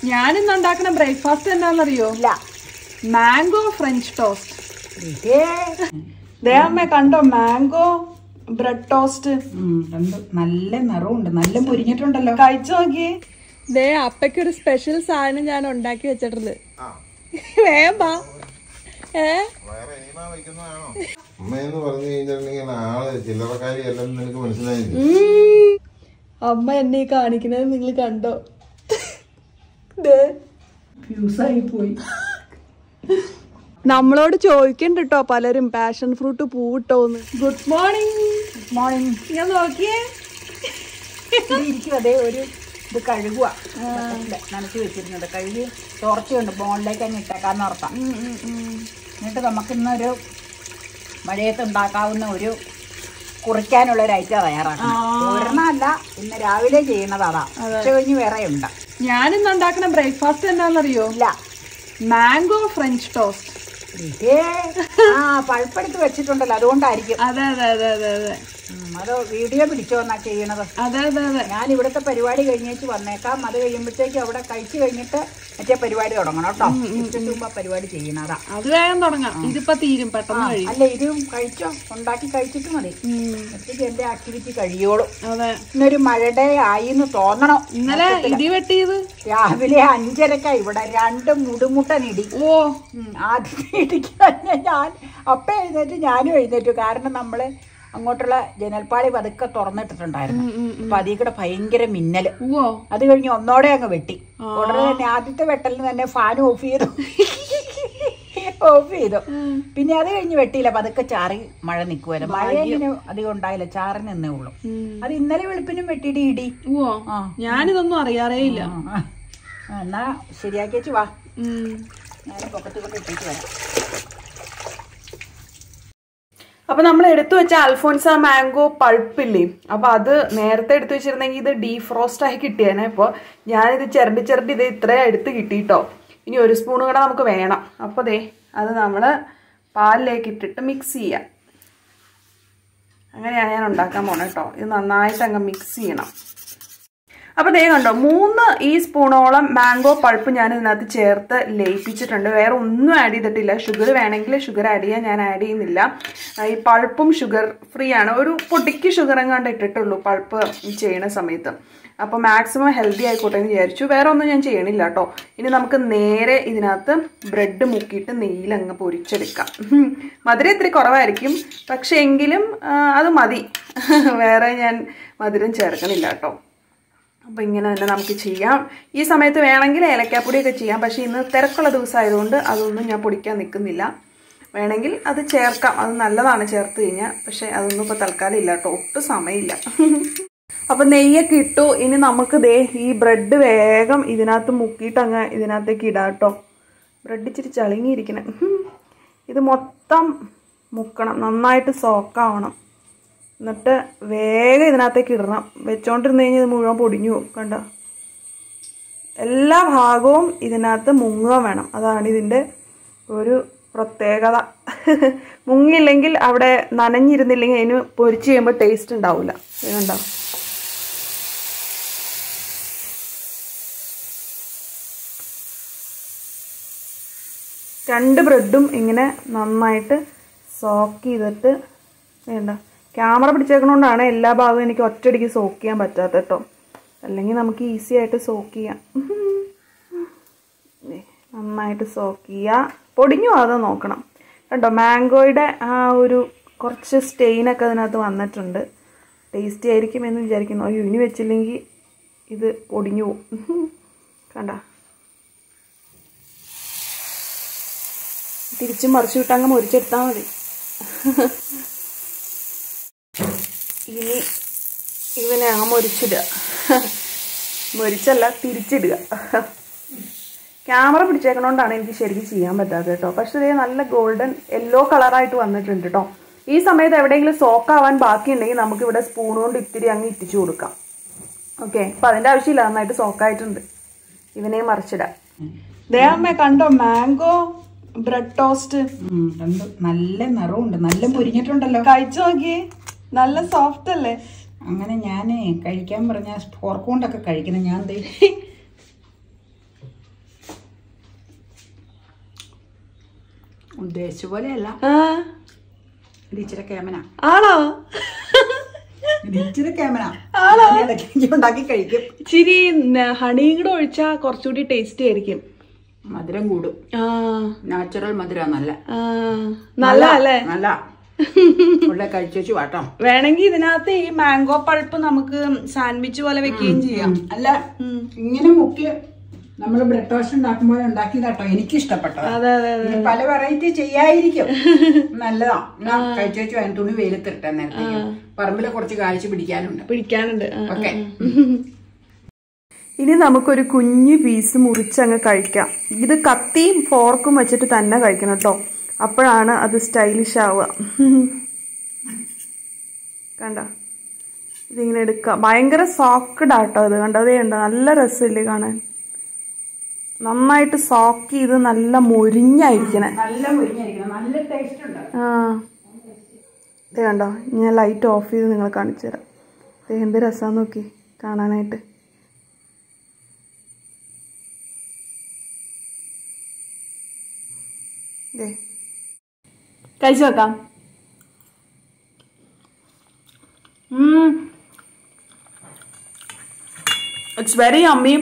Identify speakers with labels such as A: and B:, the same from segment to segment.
A: ഞാനിന്ന് ഉണ്ടാക്കുന്ന ബ്രേക്ക്ഫാസ്റ്റ് എന്താണെന്നറിയോ
B: ഇല്ല
A: മാംഗോ ഫ്രഞ്ച് ടോസ്റ്റ്
B: ഇതേ
A: ദേവമ്മ കണ്ടോ മാംഗോ ബ്രെഡ് ടോസ്റ്റ്
B: കണ്ടു നല്ല നിറവുണ്ട് നല്ല മുരിഞ്ഞിട്ടുണ്ടല്ലോ
A: കഴിച്ചു നോക്കി ദേ അപ്പയ്ക്ക് ഒരു സ്പെഷ്യൽ സാധനം ഞാൻ ഉണ്ടാക്കി വെച്ചിട്ടുണ്ട് വേഗം വാ ഏ
C: അമ്മയെന്ന് പറഞ്ഞു കഴിഞ്ഞിട്ടുണ്ടെങ്കിൽ ആള് ചില്ലറക്കാരി അല്ലെന്ന് നിനക്ക് മനസ്സിലായില്ലേ
A: ഉം. അമ്മ എന്നെ ഈ കാണിക്കുന്നത് നിങ്ങൾ കണ്ടോ ദേ
B: ഫ്യൂസായി പോയി
A: നമ്മളോട് ചോദിക്കണ്ട കേട്ടോ പലരും പാഷൻ ഫ്രൂട്ട് പൂവിട്ടോന്ന് ഗുഡ് മോർണിംഗ്
B: മോർണിംഗ്
A: ഞാൻ നോക്കിയേ
B: ഇരിക്കും അതേ ഒരു ഇത് കഴുകുക നനച്ച് വെച്ചിരുന്നത് കഴുകി തുറച്ചുകൊണ്ട് ബോണിലേക്ക് അങ്ങ് ഇട്ടേക്കാന്ന് ഓർത്താം എന്നിട്ട് നമുക്ക് ഇന്നൊരു മഴയത്ത് ഉണ്ടാക്കാവുന്ന ഒരു കുറിക്കാനുള്ള ഒരു ഐറ്റം തയ്യാറാക്കണം ഒരെണ്ണമല്ല ഇന്ന് രാവിലെ ചെയ്യണത് അതാ ഉച്ച കഴിഞ്ഞ് വേറെ ഉണ്ട്
A: ഞാനിന്ന് ഉണ്ടാക്കുന്ന ബ്രേക്ക്ഫാസ്റ്റ് എന്താണെന്നറിയോ
B: ഇല്ല
A: മാംഗോ ഫ്രഞ്ച് ടോസ്റ്റ്
B: ഇതേ ആ പഴുപ്പെടുത്ത് വെച്ചിട്ടുണ്ടല്ലോ അതുകൊണ്ടായിരിക്കും
A: അതെ അതെ അതെ അതെ അതെ
B: ഉം, അത് വീഡിയോ പിടിച്ചോ എന്നാ ചെയ്യണത്
A: അതെ അതെ അതെ
B: ഞാൻ ഇവിടുത്തെ പരിപാടി കഴിഞ്ഞേച്ച് വന്നേക്കാം അത് കഴിയുമ്പോഴത്തേക്ക് അവിടെ കഴിച്ചു കഴിഞ്ഞിട്ട് മറ്റേ പരിപാടി തുടങ്ങണം കേട്ടോ ഉച്ചയ്ക്ക് മുമ്പ് ആ പരിപാടി ചെയ്യണതാ
A: അത് വേഗം തുടങ്ങാം ഇതിപ്പോ തീരും പെട്ടെന്ന് കഴിയും
B: അല്ല ഇതും കഴിച്ചോ ഉണ്ടാക്കി കഴിച്ചിട്ട് മതി
A: ഉം.
B: ഒറ്റയ്ക്ക് എന്റെ ആക്ടിവിറ്റി കഴിയോളും
A: അതെ
B: ഇന്നൊരു മഴയുടെ ആയി എന്ന് തോന്നണം
A: ഇന്നലെ ഇടി വെട്ടിയത്
B: രാവിലെ അഞ്ചരക്ക ഇവിടെ രണ്ട് മുടുമുട്ടനിടി
A: ഓ
B: ഉം, ആദ്യത്തെ ഇടിക്ക് തന്നെ ഞാൻ അപ്പ എഴുന്നേറ്റ് ഞാനും എഴുന്നേറ്റു കാരണം നമ്മള് അങ്ങോട്ടുള്ള ജനൽപ്പാളി പതുക്കെ തുറന്നിട്ടിട്ടുണ്ടായിരുന്നു അപ്പൊ അതിൽ കൂടെ ഭയങ്കര മിന്നല്
A: ഓ
B: അത് കഴിഞ്ഞ് ഒന്നോടെ അങ്ങ് വെട്ടി ഉടനെ തന്നെ ആദ്യത്തെ വെട്ടലിന് തന്നെ ഫാൻ ഓഫ് ചെയ്തു ഓഫ് ചെയ്തു പിന്നെ അത് കഴിഞ്ഞ് വെട്ടിയില്ല പതുക്കെ ചാറി മഴ നിൽക്കുമല്ലോ മഴ ഇങ്ങനെ അധികം ഉണ്ടായില്ല ചാറി നിന്നേ ഉള്ളൂ അത് ഇന്നലെ വെളുപ്പിനും വെട്ടിയിട്ട് ഇടി
A: ഓ
B: ആ.
A: ഞാനിതൊന്നും അറിയാറേ ഇല്ല
B: ആ. ആ, എന്നാ ശരിയാക്കി വെച്ച് വാ
A: ഉം.
B: ഞാൻ പൊക്കത്തിൽ കൊണ്ട് ഇട്ടിട്ട് വരാം
A: അപ്പൊ നമ്മൾ എടുത്തു വെച്ച അൽഫോൻസ മാംഗോ പൾപ്പില്ലേ അപ്പൊ അത് നേരത്തെ എടുത്തു വെച്ചിരുന്നെങ്കിൽ ഇത് ഡീഫ്രോസ്റ്റ് ആയി കിട്ടിയേനെ ഇപ്പൊ ഞാനിത് ചിരണ്ടി ചിരണ്ടി ഇത് ഇത്രയും എടുത്ത് കിട്ടിയിട്ടോ ഇനി ഒരു സ്പൂൺ കൂടെ നമുക്ക് വേണം അപ്പൊ ദേ അത് നമ്മൾ പാലിലേക്ക് ഇട്ടിട്ട് മിക്സ് ചെയ്യാം അങ്ങനെയാണ് ഞാൻ ഉണ്ടാക്കാൻ പോണേ കേട്ടോ ഇത് നന്നായിട്ട് അങ്ങ് മിക്സ് ചെയ്യണം അപ്പൊ ദേ കണ്ടോ മൂന്ന് ഈ സ്പൂണോളം മാംഗോ പൾപ്പ് ഞാൻ ഇതിനകത്ത് ചേർത്ത് ലയിപ്പിച്ചിട്ടുണ്ട് വേറെ ഒന്നും ആഡ് ചെയ്തിട്ടില്ല ഷുഗർ വേണമെങ്കിൽ ഷുഗർ ആഡ് ചെയ്യാൻ ഞാൻ ആഡ് ചെയ്യുന്നില്ല ആ, ഈ പൾപ്പും ഷുഗർ ഫ്രീ ആണ് ഒരു പൊടിക്ക് ഷുഗർ എങ്ങാണ്ട് ഇട്ടിട്ടുള്ളൂ പൾപ്പ് ചെയ്യണ സമയത്ത് അപ്പോൾ മാക്സിമം ഹെൽത്തി ആയിക്കോട്ടെ എന്ന് വിചാരിച്ചു വേറെ ഒന്നും ഞാൻ ചെയ്യണില്ല കേട്ടോ ഇനി നമുക്ക് നേരെ ഇതിനകത്ത് ബ്രെഡ് മുക്കിയിട്ട് നെയ്യിലങ്ങ് പൊരിച്ചെടുക്കാം ഉം. മധുരം ഇത്തിരി കുറവായിരിക്കും പക്ഷെ എങ്കിലും ആ, അത് മതി വേറെ ഞാൻ മധുരം ചേർക്കണില്ല കേട്ടോ അപ്പോൾ ഇങ്ങനെ തന്നെ നമുക്ക് ചെയ്യാം ഈ സമയത്ത് വേണമെങ്കിൽ ഏലക്കാപ്പൊടിയൊക്കെ ചെയ്യാം പക്ഷേ ഇന്ന് തിരക്കുള്ള ദിവസമായതുകൊണ്ട് അതൊന്നും ഞാൻ പൊടിക്കാൻ നിൽക്കുന്നില്ല വേണമെങ്കിൽ അത് ചേർക്കാം അത് നല്ലതാണ് ചേർത്ത് കഴിഞ്ഞാൽ പക്ഷേ അതൊന്നും ഇപ്പോൾ തൽക്കാലം ഇല്ല കേട്ടോ ഒട്ടും സമയമില്ല അപ്പം നെയ്യൊക്കെ ഇട്ടു ഇനി നമുക്ക് ദേ ഈ ബ്രെഡ് വേഗം ഇതിനകത്ത് മുക്കിയിട്ട് അങ്ങ് ഇതിനകത്തേക്ക് ഇടാം കേട്ടോ ബ്രെഡ് ഇച്ചിരി ചളുങ്ങിയിരിക്കണേ ഇത് മൊത്തം മുക്കണം നന്നായിട്ട് സോക്കാവണം എന്നിട്ട് വേഗം ഇതിനകത്തേക്ക് ഇടണം വെച്ചോണ്ടിരുന്ന് കഴിഞ്ഞാൽ ഇത് മുഴുവൻ പൊടിഞ്ഞു പോകും കണ്ടോ എല്ലാ ഭാഗവും ഇതിനകത്ത് മുങ്ങുക വേണം അതാണ് ഇതിൻ്റെ ഒരു പ്രത്യേകത മുങ്ങിയില്ലെങ്കിൽ അവിടെ നനഞ്ഞിരുന്നില്ലെങ്കിൽ അതിന് പൊരിച്ച് കഴിയുമ്പോൾ ടേസ്റ്റ് ഉണ്ടാവില്ല ഇത് കണ്ടോ രണ്ട് ബ്രെഡും ഇങ്ങനെ നന്നായിട്ട് സോക്ക് ചെയ്തിട്ട് വേണ്ട ക്യാമറ പിടിച്ചേക്കണോണ്ടാണ് എല്ലാ ഭാഗവും എനിക്ക് ഒറ്റയടിക്ക് സോക്ക് ചെയ്യാൻ പറ്റാത്ത കേട്ടോ അല്ലെങ്കിൽ നമുക്ക് ഈസി ആയിട്ട് സോക്ക് ചെയ്യാം ദേ, നന്നായിട്ട് സോക്ക് ചെയ്യുക പൊടിഞ്ഞു അത് നോക്കണം കണ്ടോ മാംഗോയുടെ ആ ഒരു കുറച്ച് സ്റ്റെയിനൊക്കെ അതിനകത്ത് വന്നിട്ടുണ്ട് ടേസ്റ്റി ആയിരിക്കും എന്ന് വിചാരിക്കുന്നു അയ്യോ ഇനി വെച്ചില്ലെങ്കിൽ ഇത് പൊടിഞ്ഞു പോകും കണ്ട തിരിച്ചും മറിച്ചു വിട്ട് അങ്ങ് മുറിച്ചെടുത്താൽ മതി ഇനി ഇവനെ അങ്ങ് മുരിച്ചിടുക മുരിച്ചല്ല തിരിച്ചിടുക ക്യാമറ പിടിച്ചേക്കണോണ്ടാണ് എനിക്ക് ശരിക്കും ചെയ്യാൻ പറ്റാത്തത് കേട്ടോ പക്ഷെ ഇതേ നല്ല ഗോൾഡൻ യെല്ലോ കളറായിട്ട് വന്നിട്ടുണ്ട് കേട്ടോ ഈ സമയത്ത് എവിടെയെങ്കിലും സോക്കാവാൻ ബാക്കിയുണ്ടെങ്കിൽ നമുക്ക് ഇവിടെ സ്പൂൺ കൊണ്ട് ഇത്തിരി അങ്ങ് ഇറ്റിച്ചു കൊടുക്കാം ഓക്കെ അപ്പൊ അതിന്റെ ആവശ്യമില്ല നന്നായിട്ട് സോക്കായിട്ടുണ്ട് ഇവനെ മറിച്ചിടാം ദേവമ്മ കണ്ടോ മാംഗോ ബ്രെഡ് ടോസ്റ്റ്
B: ഉം, കണ്ടു നല്ല നിറവുണ്ട് നല്ല മുരിഞ്ഞിട്ടുണ്ടല്ലോ
A: കഴിച്ചു നോക്കിയേ നല്ല സോഫ്റ്റ് അല്ലേ
B: അങ്ങനെ ഞാൻ കഴിക്കാൻ പറഞ്ഞ ഫോർക്ക് കൊണ്ടൊക്കെ കഴിക്കണം ഞാൻ ദേ ഉദ്ദേശിച്ച പോലെയല്ല
A: ആ
B: ഇത് ഇച്ചിരി കേമന
A: ആണോ
B: ഇത് ഇച്ചിരി കേമന ഇടയ്ക്ക് ഉണ്ടാക്കി കഴിക്കും
A: ഇച്ചിരി ഹണിയും കൂടെ ഒഴിച്ചാ കുറച്ചുകൂടി ടേസ്റ്റി ആയിരിക്കും
B: മധുരം കൂടും
A: ആ
B: നാച്ചുറൽ മധുരം നല്ല
A: ആ നല്ല അല്ലേ
B: നല്ല ഉള്ള കഴിച്ചു വാട്ടോ
A: വേണമെങ്കിൽ ഇതിനകത്ത് ഈ മാംഗോ പൾപ്പ് നമുക്ക് സാൻഡ്വിച്ച് പോലെ വെക്കുകയും ചെയ്യാം
B: അല്ല ഇങ്ങനെ മുക്കി നമ്മൾ ബ്രെഡ് ടോസ്റ്റ് ഉണ്ടാക്കുമ്പോൾ ഉണ്ടാക്കിയതാട്ടോ എനിക്ക് ഇഷ്ടപ്പെട്ടത്
A: അതെ അതെ അതെ
B: ഇനി പല വെറൈറ്റി ചെയ്യായിരിക്കും നല്ലതാ എന്നാ കഴിച്ചു അതിന് തുണി വെയിലത്തിട്ടെ നേരത്തേക്ക് പറമ്പിലെ കുറച്ച് കാഴ്ച പിടിക്കാനുണ്ട്
A: പിടിക്കാനുണ്ട് ആ,
B: ഓക്കെ
A: ഇനി നമുക്കൊരു കുഞ്ഞു പീസ് മുറിച്ചങ്ങ് കഴിക്കാം ഇത് കത്തിയും ഫോർക്കും വെച്ചിട്ട് തന്നെ കഴിക്കണം കേട്ടോ അപ്പോഴാണ് അത് സ്റ്റൈലിഷ് ആവുക കണ്ട ഇതിങ്ങനെ എടുക്കാം ഭയങ്കര സോക്കഡ് ആട്ടോ ഇത് കണ്ടതേ ഉണ്ടോ നല്ല രസമില്ലേ കാണാൻ നന്നായിട്ട് സോക്ക് ചെയ്ത് നല്ല മൊരിഞ്ഞായിരിക്കണേ
B: നല്ല മുരിഞ്ഞായിരിക്കണം നല്ല ടേസ്റ്റ് ഉണ്ട്
A: ആ ഇത് കണ്ടോ ഞാൻ ലൈറ്റ് ഓഫ് ചെയ്ത് നിങ്ങൾ കാണിച്ചു തരാം ഇത് എന്ത് രസമാന്ന് നോക്കി കാണാനായിട്ട് ദേ. കഴിച്ചു നോക്കാം ഇറ്റ്സ് വെരി അമ്മി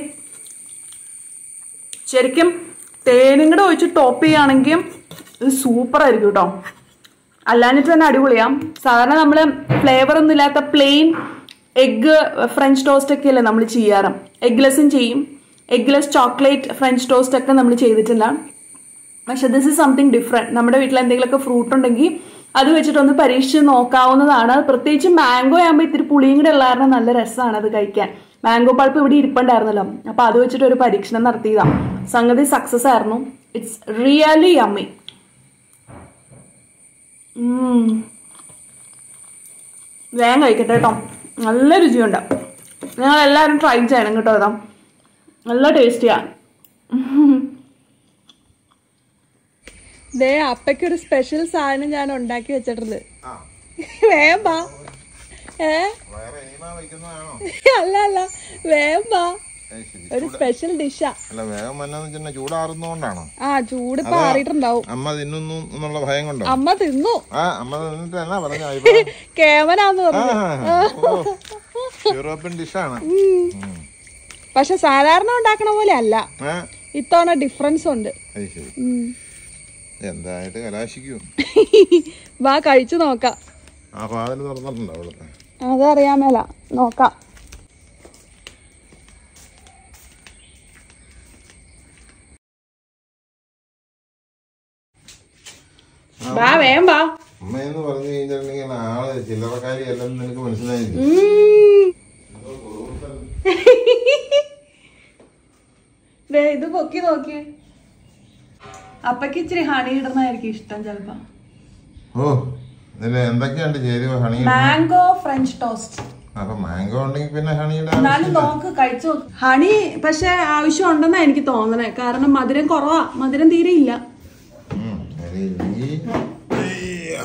A: ശരിക്കും തേനും കൂടെ ഒഴിച്ച് ടോപ്പ് ചെയ്യുകയാണെങ്കിൽ ഇത് സൂപ്പർ ആയിരിക്കും കേട്ടോ അല്ലാഞ്ഞിട്ട് തന്നെ അടിപൊളിയാ സാധാരണ നമ്മൾ ഫ്ലേവർ ഒന്നും ഇല്ലാത്ത പ്ലെയിൻ എഗ്ഗ് ഫ്രഞ്ച് ടോസ്റ്റ് ഒക്കെ അല്ലേ നമ്മൾ ചെയ്യാറ് എഗ്ലെസ്സും ചെയ്യും എഗ്ലെസ് ചോക്ലേറ്റ് ഫ്രഞ്ച് ടോസ്റ്റ് ഒക്കെ നമ്മൾ ചെയ്തിട്ടില്ല പക്ഷെ ദിസ് ഇസ് സംതിങ് ഡിഫറെൻറ്റ് നമ്മുടെ വീട്ടിൽ എന്തെങ്കിലുമൊക്കെ ഫ്രൂട്ട് ഉണ്ടെങ്കിൽ അത് വെച്ചിട്ടൊന്ന് പരീക്ഷിച്ച് നോക്കാവുന്നതാണ് പ്രത്യേകിച്ച് മാംഗോ ആകുമ്പോൾ ഇത്തിരി പുളിയും കൂടെ ഉള്ള കാരണം നല്ല രസമാണ് അത് കഴിക്കാൻ മാംഗോ പൾപ്പ് ഇവിടെ ഇരിപ്പുണ്ടായിരുന്നല്ലോ അപ്പോൾ അത് വെച്ചിട്ട് ഒരു പരീക്ഷണം നടത്തിയതാണ് സംഗതി സക്സസ് ആയിരുന്നു ഇറ്റ്സ് റിയലി അമ്മി വേഗം കഴിക്കട്ടെ കേട്ടോ നല്ല രുചിയുണ്ട് നിങ്ങൾ എല്ലാവരും ട്രൈ ചെയ്യണം കേട്ടോ കേട്ടോ നല്ല ടേസ്റ്റിയാണ് ദേ അപ്പയ്ക്ക് ഒരു സ്പെഷ്യൽ സാധനം ഞാൻ ഉണ്ടാക്കി വെച്ചിട്ടുണ്ട് വേഗം വാ ഏ
C: വേറെ ഇനിമ വയ്ക്കുന്നതാണോ
A: അല്ല അല്ല വേഗം വാ
C: അത് ശരി.
A: ഒരു സ്പെഷ്യൽ ഡിഷാ
C: അല്ല വേഗം വന്നെന്ന് വെച്ചിട്ടുണ്ടെങ്കിൽ ചൂടാറുന്നോണ്ടാണോ
A: ആ ചൂട് ഇപ്പൊ ആറിയിട്ടുണ്ടാവും
C: അമ്മ തിന്നുന്നു എന്നുള്ള ഭയം കൊണ്ടോ
A: അമ്മ തിന്നു
C: ആ അമ്മ തിന്നിട്ട് എന്നാ പറഞ്ഞ
A: കേവനാന്ന് പറഞ്ഞു
C: യൂറോപ്യൻ ഡിഷാണ്
A: പക്ഷെ സാധാരണ ഉണ്ടാക്കണ പോലെ അല്ല
C: ഏ
A: ഇത്തവണ ഡിഫറൻസ് ഉണ്ട്
C: അത് ശരി
A: ഉം.
C: എന്തായിട്ട് കലാശിക്കൂ
A: വാ കഴിച്ചു നോക്കാം
C: ആ പാതിൽ തുറന്നിട്ടുണ്ടോ അവിടുത്തെ
A: അതറിയാൻ മേല നോക്കാം വാ വേം വാ
C: അമ്മയെന്ന് പറഞ്ഞു കഴിഞ്ഞിട്ടുണ്ടെങ്കിൽ ആള് ചില്ലറക്കാരി അല്ലെന്ന് നിനക്ക് മനസ്സിലായില്ലേ
A: ഉം. ദേ, ഇത് പൊക്കി നോക്കിയേ അപ്പക്ക് ഇച്ചിരി ഹണി ഇടുന്നതായിരിക്കും ഇഷ്ടം ചെലപ്പോ
C: ഓ ഇതില് എന്തൊക്കെയുണ്ട് ചേരുവ ഹണി
A: മാംഗോ ഫ്രഞ്ച് ടോസ്റ്റ്
C: അപ്പൊ മാംഗോ ഉണ്ടെങ്കിൽ പിന്നെ ഹണിയുടെ
A: എന്നാലും നോക്ക് കഴിച്ചു നോക്ക്. ഹണി പക്ഷെ ആവശ്യം ഉണ്ടെന്നാ എനിക്ക് തോന്നണേ കാരണം മധുരം കുറവാ മധുരം തീരെ ഇല്ല
C: ഉം, very good. അയ്യ.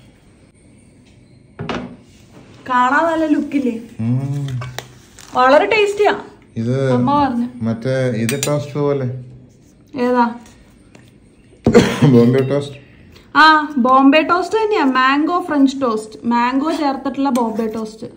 A: കാണാൻ നല്ല ലുക്കില്ലേ
C: ഉം.
A: വളരെ ടേസ്റ്റിയാ
C: ഇത്
A: അമ്മ പറഞ്ഞു
C: മറ്റേ ഇത് ടോസ്റ്റ് പോലെ
A: ഏതാ
C: ബോംബെ ടോസ്റ്റ്
A: ആ ബോംബെ ടോസ്റ്റ് തന്നെയാ മാംഗോ ഫ്രഞ്ച് ടോസ്റ്റ് മാംഗോ ചേർത്തിട്ടുള്ള ബോംബെ ടോസ്റ്റ്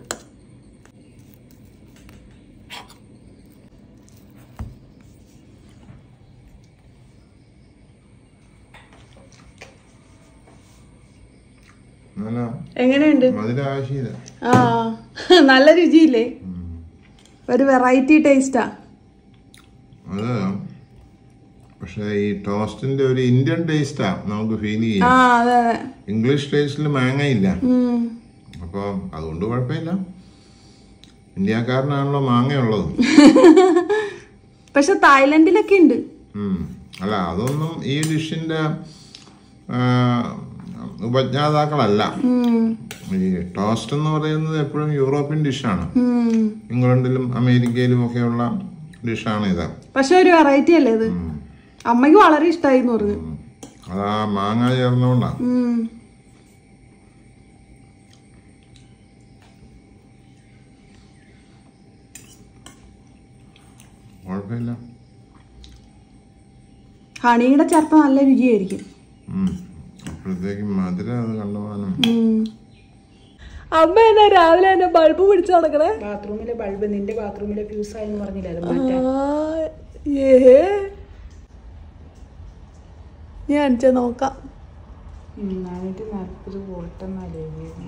C: നല്ല
A: എങ്ങനെയുണ്ട്
C: മധുര ആവശ്യമില്ല
A: ആ നല്ല രുചിയില്ലേ ഒരു വെറൈറ്റി ടേസ്റ്റാ
C: അത് പക്ഷെ ഈ ടോസ്റ്റിന്റെ ഒരു ഇന്ത്യൻ ടേസ്റ്റാ നമുക്ക് ഫീൽ
A: ആ
C: ചെയ്യാം
A: അതെ അതെ
C: ഇംഗ്ലീഷ് ടേസ്റ്റിൽ മാങ്ങ ഇല്ല
A: ഉം.
C: അപ്പോൾ അതുകൊണ്ട് കുഴപ്പമില്ല ഇന്ത്യക്കാരനാണല്ലോ മാങ്ങയുള്ളത്
A: പക്ഷെ തായ്ലൻഡിലൊക്കെ ഉണ്ട്
C: ഉം. അല്ല അതൊന്നും ഈ ഡിഷിന്റെ ഉപജ്ഞാതാക്കളല്ല
A: ഉം.
C: ഈ ടോസ്റ്റ് എന്ന് പറയുന്നത് എപ്പോഴും യൂറോപ്യൻ ഡിഷാണ്
A: ഉം.
C: ഇംഗ്ലണ്ടിലും അമേരിക്കയിലും ഒക്കെയുള്ള ഡിഷാണ് ഇത്
A: പക്ഷെ ഒരു വെറൈറ്റി അല്ലേ ഇത് അമ്മയ്ക്ക് വളരെ ഇഷ്ടമായി എന്ന് പറഞ്ഞു
C: അത് ആ മാങ്ങ ചേർന്നുകൊണ്ടാണ്
A: ഉം.
C: കുഴപ്പമില്ല
A: ഹണിയുടെ ചേർത്ത നല്ല രുചിയായിരിക്കും
C: ഉം. അപ്പോഴത്തേക്ക് മധുരം അത് കണ്ടുപോകാനും
A: അമ്മ എന്നാ രാവിലെ തന്നെ ബൾബ് പിടിച്ചു നടക്കണേ
B: ബാത്റൂമിലെ ബൾബ് നിന്റെ ബാത്റൂമിലെ ഫ്യൂസ് ആയെന്ന് പറഞ്ഞില്ല അത് മാറ്റാൻ
A: ഏ ഞാൻ അടിച്ച നോക്കാം
B: നാനൂറ്റി നാൽപ്പത് വോൾട്ട് എന്നാലേ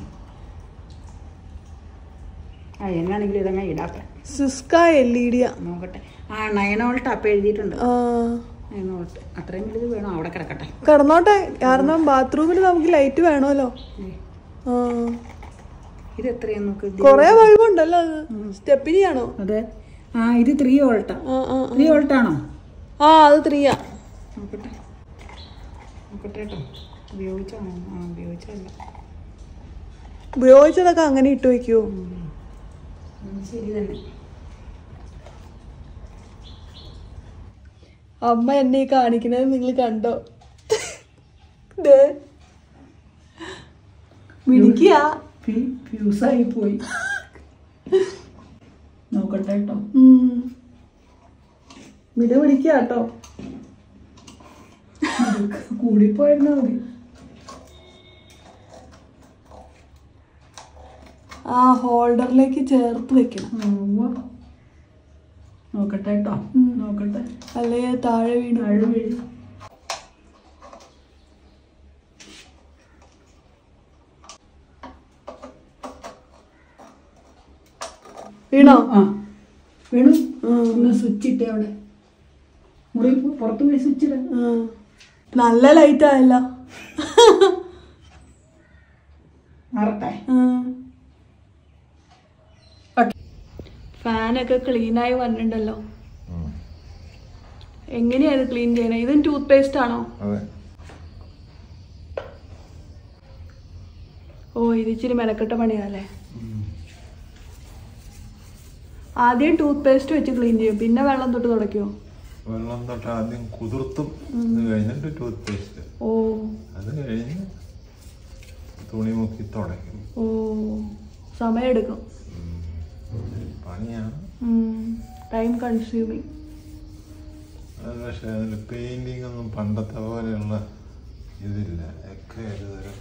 B: ആ എന്നാണെങ്കിലും ഇതങ്ങനെ ഇടാത്ത
A: സിസ്ക എൽ ഇ ഡിയാ
B: നോക്കട്ടെ ആ നയൻ വോൾട്ട് അപ്പം എഴുതിയിട്ടുണ്ട് നയൻ വോൾട്ട് അത്രയും വലുത് വേണോ അവിടെ കിടക്കട്ടെ
A: കിടന്നോട്ടെ കാരണം ബാത്റൂമിൽ നമുക്ക് ലൈറ്റ് വേണമല്ലോ
B: ഏ,
A: ആ
B: ഇത് എത്രയാന്ന് നോക്ക് ഇത്.
A: കൊറേ ബൾബ് ഉണ്ടല്ലോ അത് സ്റ്റെപ്പിനി ആണോ
B: അതെ ആ ഇത് ത്രീ വോൾട്ടാ
A: ആ ആ
B: ത്രീ വോൾട്ടാണോ
A: ആ അത് ത്രീയാ
B: നോക്കട്ടെ നോക്കട്ടെ കേട്ടോ ഉപയോഗിച്ചാണോ ആ ഉപയോഗിച്ചല്ല
A: ഉപയോഗിച്ചതൊക്കെ അങ്ങനെ ഇട്ട് വെക്കുവോ
B: ശരി തന്നെ
A: അമ്മ എന്നെ ഈ കാണിക്കുന്നത് നിങ്ങൾ കണ്ടോ ദേ. മിടിക്കുക
B: ഫ്യൂസായി പോയി നോക്കട്ടെ കേട്ടോ
A: മിട പിടിക്കുക കേട്ടോ
B: കൂടിപ്പോയിരുന്നാ മതി
A: ആ ഹോൾഡറിലേക്ക് ചേർത്ത് വെക്കണം
B: ഉവ്വ. നോക്കട്ടെ കേട്ടോ നോക്കട്ടെ
A: അല്ലേ താഴെ വീണു
B: താഴെ വീഴും
A: വീണോ
B: ആ വേണു ഒന്ന് സ്വിച്ച് ഇട്ടേ അവിടെ മുറി പോ- പുറത്ത് പോയി സ്വിച്ച് ഇട
A: ആ. നല്ല ലൈറ്റ് ആയല്ലോ
B: മാറട്ടെ
A: ഫാനൊക്കെ ക്ലീൻ ആയി വന്നിട്ടുണ്ടല്ലോ എങ്ങനെയാണ് ക്ലീൻ ചെയ്യണേ ഇതും ടൂത്ത് പേസ്റ്റ് ആണോ
C: അതെ
A: ഓ ഇത് ഇച്ചിരി മെനക്കെട്ട പണിയാല്ലേ ആദ്യം ടൂത്ത് പേസ്റ്റ് വെച്ച് ക്ലീൻ ചെയ്യും പിന്നെ വെള്ളം തൊട്ട് തുടയ്ക്കുമോ
C: വെള്ളം തൊട്ട് ആദ്യം കുതിർത്തും അത് കഴിഞ്ഞിട്ട് ടൂത്ത് പേസ്റ്റ്
A: ഓ
C: അത് കഴിഞ്ഞ് തുണി മുക്കി തുടയ്ക്കും
A: ഓ സമയമെടുക്കും
C: പണിയാണ്
A: ടൈം കൺസ്യൂമിങ്
C: അത് പക്ഷെ അതിൽ പെയിന്റിംഗ് ഒന്നും പണ്ടത്തെ പോലെയുള്ള ഇതില്ല ഒക്കെ ഒരു തരം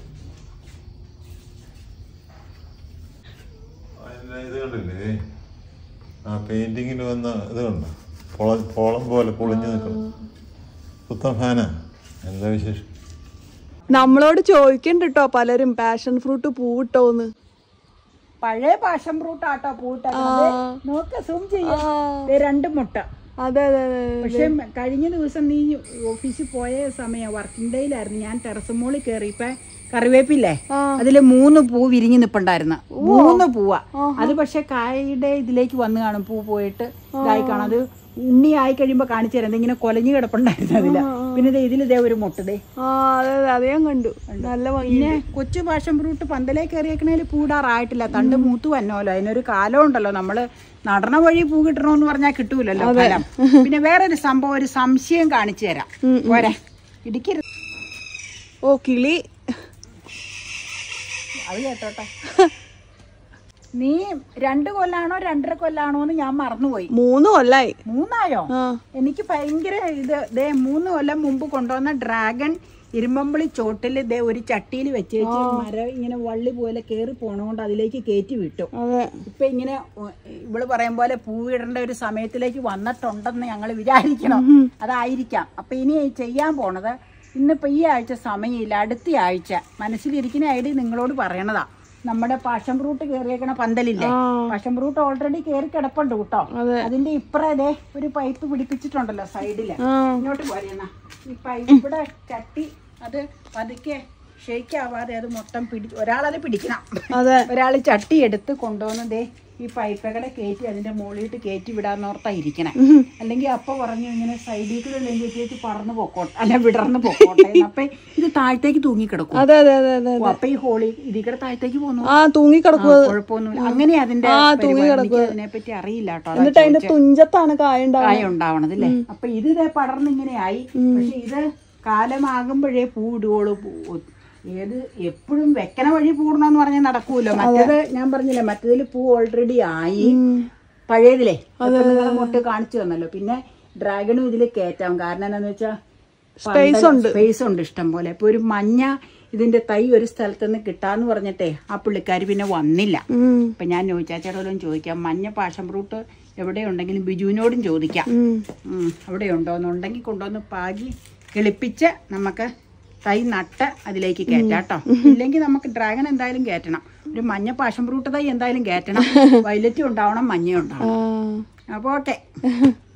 C: അതിന്റെ ഇത് കണ്ടില്ലേ ആ പെയിന്റിങ്ങിൽ വന്ന ഇത് കണ്ടോ പൊള പോളം പോലെ പൊളിഞ്ഞു നിൽക്കണം പുത്തൻ ഫാനാ എന്താ വിശേഷം
A: നമ്മളോട് ചോദിക്കണ്ട കേട്ടോ പലരും പാഷൻ ഫ്രൂട്ട് പൂവിട്ടോന്ന്
B: പഴയ പാഷൻ ഫ്രൂട്ട് ആട്ടോ പൂട്ട നോക്ക് സൂം ചെയ്യാം ദേ രണ്ട് മുട്ട
A: അതെ അതെ അതെ
B: പക്ഷെ കഴിഞ്ഞ ദിവസം നീ ഓഫീസിൽ പോയ സമയം വർക്കിംഗ് ഡേയിലായിരുന്നു ഞാൻ ടെറസ് മോളിൽ കയറിയപ്പോ കറിവേപ്പില്ലേ അതില് മൂന്ന് പൂ വിരിഞ്ഞു നിപ്പുണ്ടായിരുന്നു മൂന്ന് പൂവാ അത് പക്ഷെ കായയുടെ ഇതിലേക്ക് വന്ന് കാണും പൂ പോയിട്ട് ഇതായി കാണും അത് ഉണ്ണി ആയി കഴിയുമ്പോ കാണിച്ചു തരാം ഇങ്ങനെ കൊലഞ്ഞു കിടപ്പുണ്ടായിരുന്നു അതില് പിന്നെ ദേ ഇതിൽ ഇതേ ഒരു മുട്ടതേ
A: ആ അതെ അതെ അത് ഞാൻ കണ്ടു നല്ല ഭംഗി
B: പിന്നെ കൊച്ചു പാഷൻ ഫ്രൂട്ട് പന്തലേ കയറിയേക്കണേൽ പൂടാറായിട്ടില്ല തണ്ട് മൂത്ത് വന്നോലോ അതിനൊരു കാലം ഉണ്ടല്ലോ നമ്മള് നടണ വഴി പൂ കിട്ടണമെന്ന് പറഞ്ഞാൽ കിട്ടൂലല്ലോ ഫലം പിന്നെ വേറൊരു സംഭവം ഒരു സംശയം കാണിച്ചു തരാം പോരെ ഇടിക്കരുത്
A: ഓ കിളി
B: അത് കേട്ടോട്ടെ നീ രണ്ട് കൊല്ലാണോ രണ്ടര കൊല്ലാണോ എന്ന് ഞാൻ മറന്നുപോയി
A: മൂന്ന് കൊല്ലായി
B: മൂന്നായോ
A: ആ
B: എനിക്ക് ഭയങ്കര ഇത് ദേ മൂന്ന് കൊല്ലം മുമ്പ് കൊണ്ടുവന്ന ഡ്രാഗൺ ഇരുമ്പമ്പളി ചോട്ടിൽ ദേ ഒരു ചട്ടിയിൽ വെച്ച് വെച്ച് മരം ഇങ്ങനെ വള്ളി പോലെ കയറി പോണോണ്ട് അതിലേക്ക് കയറ്റി വിട്ടു
A: അതെ
B: ഇപ്പൊ ഇങ്ങനെ ഉ- ഇവള് പറയും പോലെ പൂവിടേണ്ട ഒരു സമയത്തിലേക്ക് വന്നിട്ടുണ്ടെന്ന് ഞങ്ങൾ വിചാരിക്കണം അതായിരിക്കാം അപ്പൊ ഇനി ചെയ്യാൻ പോണത് ഇന്നിപ്പോ ഈ ആഴ്ച സമയമില്ല അടുത്ത ആഴ്ച മനസ്സിലിരിക്കുന്ന ഐഡിയ നിങ്ങളോട് പറയണതാ നമ്മുടെ പാഷൻ ഫ്രൂട്ട് കയറിയേക്കണ പന്തലില്ലേ പാഷൻ ഫ്രൂട്ട് ഓൾറെഡി കയറി കിടപ്പുണ്ട് കേട്ടോ അതിന്റെ ഇപ്പറേ ഒരു പൈപ്പ് പിടിപ്പിച്ചിട്ടുണ്ടല്ലോ സൈഡില് ഇങ്ങോട്ട് പോരെന്നാ ഈ പൈപ്പ് ഇവിടെ ചട്ടി അത് പതുക്കെ ഷേക്ക് ആവാതെ അത് മൊത്തം പിടി ഒരാളത് പിടിക്കണം
A: അതെ
B: ഒരാൾ ചട്ടി എടുത്ത് കൊണ്ടുവന്ന് ദേ ഈ പൈപ്പകടെ കയറ്റി അതിന്റെ മുകളിലിട്ട് കയറ്റി വിടാന്നോർത്താ ഇരിക്കണേ അല്ലെങ്കിൽ അപ്പൊ പറഞ്ഞു ഇങ്ങനെ സൈഡിൽ കൂടെ അല്ലെങ്കിൽ ചേച്ചി പറന്ന് പൊക്കോട്ടെ അല്ല വിടർന്ന് പൊക്കോട്ടെ എന്ന്. അപ്പൊ ഇത് താഴത്തേക്ക് തൂങ്ങിക്കിടക്കും
A: അതെ അതെ അതെ അതെ
B: ഓ, അപ്പൊ ഈ ഹോളി ഇതിൽ കൂടെ താഴത്തേക്ക് പോന്നു
A: ആ തൂങ്ങി കിടക്കും അത്
B: കുഴപ്പമൊന്നുമില്ല അങ്ങനെ അതിന്റെ അതിനെ പറ്റി അറിയില്ല കേട്ടോ അതാ
A: എന്നിട്ട് അതിന്റെ തുഞ്ചത്താണ് കായ ഉണ്ടാവുക
B: കായ ഉണ്ടാവണത് അല്ലേ അപ്പൊ ഇത് ഇതേ പടർന്ന് ഇങ്ങനെ ആയി പക്ഷെ ഇത് കാലമാകുമ്പോഴേ പൂ ഇടുകയുള്ളൂ പൂ ഏത് എപ്പോഴും വെക്കണ വഴി പൂടണമെന്ന് പറഞ്ഞാൽ നടക്കൂല്ലോ മറ്റേത് ഞാൻ പറഞ്ഞില്ലേ മറ്റേതിൽ പൂ ഓൾറെഡി ആയി പഴയതിലേ മൊട്ട് കാണിച്ചു തന്നല്ലോ പിന്നെ ഡ്രാഗണും ഇതിൽ കയറ്റാം കാരണം എന്താന്ന് വെച്ചാൽ
A: സ്പേസ് ഉണ്ട്
B: സ്പേസ് ഉണ്ട് ഇഷ്ടം പോലെ ഇപ്പൊ ഒരു മഞ്ഞ ഇതിന്റെ തൈ ഒരു സ്ഥലത്ത് നിന്ന് കിട്ടാന്ന് പറഞ്ഞിട്ടേ ആ പുള്ളിക്കാരി പിന്നെ വന്നില്ല
A: ഉം,
B: അപ്പൊ ഞാൻ ചോദിച്ചാച്ചോടും ചോദിക്കാം മഞ്ഞ പാഷൻ ഫ്രൂട്ട് എവിടെയുണ്ടെങ്കിലും ബിജുവിനോടും ചോദിക്കാം
A: ഉം.
B: ഉം, അവിടെ ഉണ്ടോന്നുണ്ടെങ്കിൽ കൊണ്ടുവന്ന് പാകി കിളിപ്പിച്ച് നമുക്ക് തൈ നട്ട് അതിലേക്ക് കയറ്റാം കേട്ടോ ഇല്ലെങ്കിൽ നമുക്ക് ഡ്രാഗൺ എന്തായാലും കയറ്റണം ഒരു മഞ്ഞ പാഷൻ ഫ്രൂട്ട് തൈ എന്തായാലും കയറ്റണം വയലറ്റും ഉണ്ടാവണം മഞ്ഞയും
A: ആ,
B: ഉണ്ടാവണം അപ്പോൾ ഓക്കെ